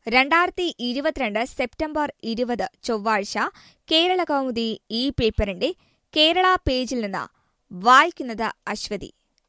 രണ്ടായിരത്തി ഇരുപത്തിരണ്ട് സെപ്റ്റംബർ ഇരുപത് ചൊവ്വാഴ്ച കേരള കൗമുദി ഈ പേപ്പറിന്റെ കേരള പേജിൽ നിന്ന് വായിക്കുന്നത് അശ്വതി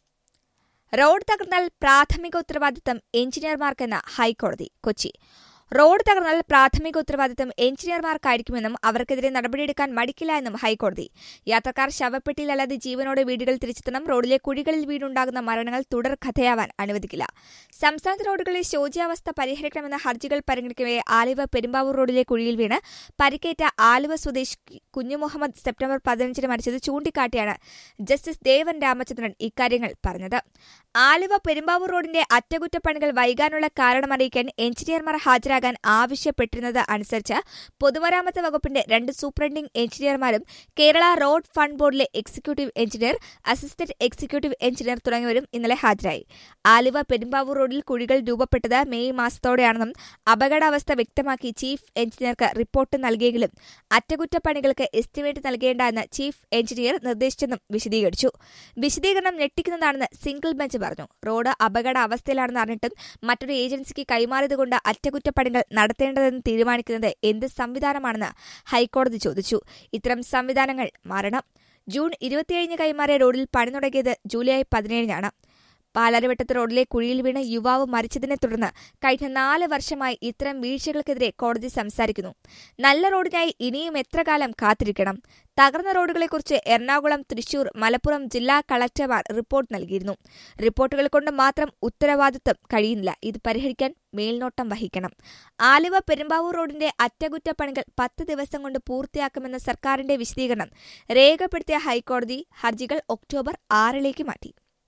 റോഡ് തകർന്നാൽ പ്രാഥമിക ഉത്തരവാദിത്തം എഞ്ചിനീയർമാർക്കെന്ന് ഹൈക്കോടതി കൊച്ചി റോഡ് തകർന്നാൽ പ്രാഥമിക ഉത്തരവാദിത്തം എഞ്ചിനീയർമാർക്കായിരിക്കുമെന്നും അവർക്കെതിരെ നടപടിയെടുക്കാൻ മടിക്കില്ല എന്നും ഹൈക്കോടതി യാത്രക്കാർ ശവപ്പെട്ടിയിലല്ലാതെ ജീവനോടെ വീടുകൾ തിരിച്ചെത്തണം റോഡിലെ കുഴികളിൽ വീടുണ്ടാകുന്ന മരണങ്ങൾ തുടർ കഥയാവാൻ അനുവദിക്കില്ല സംസ്ഥാനത്ത് റോഡുകളിലെ ശോച്യാവസ്ഥ പരിഹരിക്കണമെന്ന ഹർജികൾ പരിഗണിക്കവേ ആലുവ പെരുമ്പാവൂർ റോഡിലെ കുഴിയിൽ വീണ് പരിക്കേറ്റ ആലുവ സ്വദേശി കുഞ്ഞു മുഹമ്മദ് സെപ്റ്റംബർ പതിനഞ്ചിന് മരിച്ചത് ചൂണ്ടിക്കാട്ടിയാണ് ജസ്റ്റിസ് ദേവൻ രാമചന്ദ്രൻ ഇക്കാര്യങ്ങൾ പറഞ്ഞത് ആലുവ പെരുമ്പാവൂർ റോഡിന്റെ അറ്റകുറ്റപ്പണികൾ വൈകാനുള്ള കാരണമറിയിക്കാൻ എഞ്ചിനീയർമാർ ഹാജരാകാൻ ആവശ്യപ്പെട്ടിരുന്നത് അനുസരിച്ച് പൊതുമരാമത്ത് വകുപ്പിന്റെ രണ്ട് സൂപ്രണ്ടിംഗ് എഞ്ചിനീയർമാരും കേരള റോഡ് ഫണ്ട് ബോർഡിലെ executive engineer assistant executive engineer തുടങ്ങിയവരും ഇന്നലെ ഹാജരായി ആലുവ പെരുമ്പാവൂർ റോഡിൽ കുഴികൾ രൂപപ്പെട്ടത് മെയ് മാസത്തോടെയാണെന്നും അപകടാവസ്ഥ വ്യക്തമാക്കി ചീഫ് എഞ്ചിനീയർക്ക് റിപ്പോർട്ട് നൽകിയെങ്കിലും അറ്റകുറ്റപ്പണികൾക്ക് എസ്റ്റിമേറ്റ് നൽകേണ്ട എന്ന് ചീഫ് എഞ്ചിനീയർ നിർദ്ദേശിച്ചെന്നും വിശദീകരിച്ചു വിശദീകരണം ഞെട്ടിക്കുന്നതാണെന്ന് സിംഗിൾ ബെഞ്ച് പറഞ്ഞു റോഡ് അപകട അവസ്ഥയിലാണെന്ന് അറിഞ്ഞിട്ടും മറ്റൊരു ഏജൻസിക്ക് കൈമാറിയതുകൊണ്ട് അറ്റകുറ്റപ്പണികൾ നടത്തേണ്ടതെന്ന് തീരുമാനിക്കുന്നത് എന്ത് സംവിധാനമാണെന്ന് ഹൈക്കോടതി ചോദിച്ചു ഇത്തരം സംവിധാനങ്ങൾ മാറണം ജൂൺ ഇരുപത്തിയേഴിന് കൈമാറിയ റോഡിൽ പണി തുടങ്ങിയത് ജൂലൈ പതിനേഴിനാണ് പാലാരിവട്ടത്ത് റോഡിലെ കുഴിയിൽ വീണ് യുവാവ് മരിച്ചതിനെ തുടർന്ന് കഴിഞ്ഞ നാല് വർഷമായി ഇത്തരം വീഴ്ചകൾക്കെതിരെ കോടതി സംസാരിക്കുന്നു നല്ല റോഡിനായി ഇനിയും എത്ര കാലം കാത്തിരിക്കണം തകർന്ന റോഡുകളെക്കുറിച്ച് എറണാകുളം തൃശൂർ മലപ്പുറം ജില്ലാ കളക്ടർമാർ റിപ്പോർട്ട് നൽകിയിരുന്നു റിപ്പോർട്ടുകൾ കൊണ്ട് മാത്രം ഉത്തരവാദിത്വം കഴിയുന്നില്ല ഇത് പരിഹരിക്കാൻ മേൽനോട്ടം വഹിക്കണം ആലുവ പെരുമ്പാവൂർ റോഡിന്റെ അറ്റകുറ്റപ്പണികൾ പത്ത് ദിവസം കൊണ്ട് പൂർത്തിയാക്കുമെന്ന സർക്കാരിന്റെ വിശദീകരണം രേഖപ്പെടുത്തിയ ഹൈക്കോടതി ഹർജികൾ ഒക്ടോബർ ആറിലേക്ക് മാറ്റി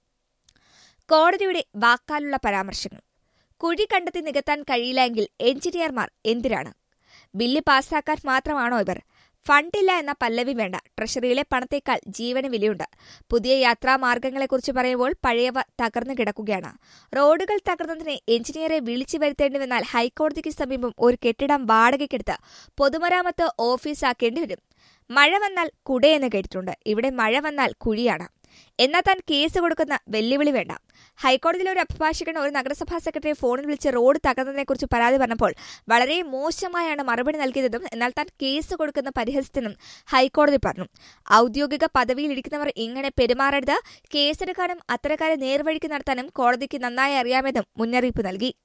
കോടതിയുടെ വാക്കാലുള്ള പരാമർശങ്ങൾ കുഴി കണ്ടെത്തി നികത്താൻ കഴിയില്ല എങ്കിൽ എഞ്ചിനീയർമാർ എന്തിനാണ് ബില്ല് പാസാക്കാൻ മാത്രമാണോ ഇവർ ഫണ്ടില്ല എന്ന പല്ലവി വേണ്ട ട്രഷറിയിലെ പണത്തേക്കാൾ ജീവന് വിലയുണ്ട് പുതിയ യാത്രാമാർഗങ്ങളെക്കുറിച്ച് പറയുമ്പോൾ പഴയവ തകർന്നു കിടക്കുകയാണ് റോഡുകൾ തകർന്നതിന് എഞ്ചിനീയറെ വിളിച്ചു വരുത്തേണ്ടി വന്നാൽ ഹൈക്കോടതിക്ക് സമീപം ഒരു കെട്ടിടം വാടകയ്ക്കെടുത്ത് പൊതുമരാമത്ത് ഓഫീസാക്കേണ്ടി വരും മഴ വന്നാൽ കുടയെന്ന് കേട്ടിട്ടുണ്ട് ഇവിടെ മഴ വന്നാൽ കുഴിയാണ് എന്നാൽ താൻ കേസ് കൊടുക്കുന്ന വെല്ലുവിളി വേണ്ട ഹൈക്കോടതിയിലെ ഒരു അഭിഭാഷകൻ ഒരു നഗരസഭാ സെക്രട്ടറി ഫോണിൽ വിളിച്ച് റോഡ് തകർന്നതിനെക്കുറിച്ച് പരാതി പറഞ്ഞപ്പോൾ വളരെ മോശമായാണ് മറുപടി നൽകിയതെന്നും എന്നാൽ താൻ കേസ് കൊടുക്കുന്ന പരിഹസിച്ചെന്നും ഹൈക്കോടതി പറഞ്ഞു ഔദ്യോഗിക പദവിയിലിരിക്കുന്നവർ ഇങ്ങനെ പെരുമാറരുത് കേസെടുക്കാനും അത്തരക്കാരെ നേർവഴിക്ക് നടത്താനും കോടതിക്ക് നന്നായി അറിയാമെന്നും മുന്നറിയിപ്പ് നൽകി